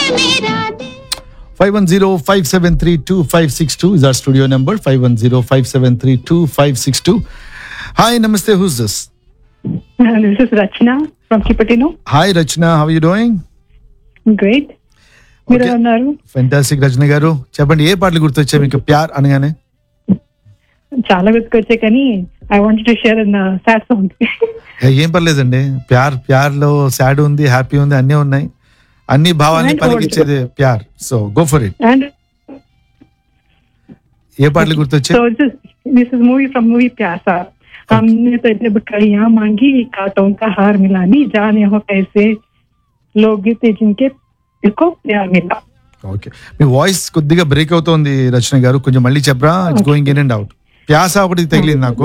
मेरा दिल 510-573-2562 is our studio number. 510-573-2562. Hi, namaste. Who's this? Uh, this is Rachna from Kipatino. Hi, Rachna. How are you doing? Great. మీరు Okay. అన్నారు fantastic Rachana garu చెప్పండి ఏ పాటలు గుర్తొచ్చాయి మీకు ప్యార్ అనగానే చాలా గుర్తుకొచ్చాయి కానీ I want to share in sad song ఏ, ఏం పర్లేదండి ప్యార్ ప్యార్ లో సాడ్ ఉంది హ్యాపీ ఉంది అన్నీ ఉన్నాయి అన్ని భావాన్ని And పలికిచ్చేది ప్యార్ so go for it and ఏ పాటలు గుర్తొచ్చాయి so this this is movie from movie Pyaasa हमने तो जब कड़ियां मांगी कांटों का हार मिलानी जाने हो कैसे लोग थे जिनके दिल को प्यार मिला ఓకే మీ వాయిస్ కొద్దిగా బ్రేక్ అవుతోంది రచన గారు కొంచెం మళ్ళీ చెప్పరా it's going in and out Pyaasa ఒకటి తగిలింది నాకు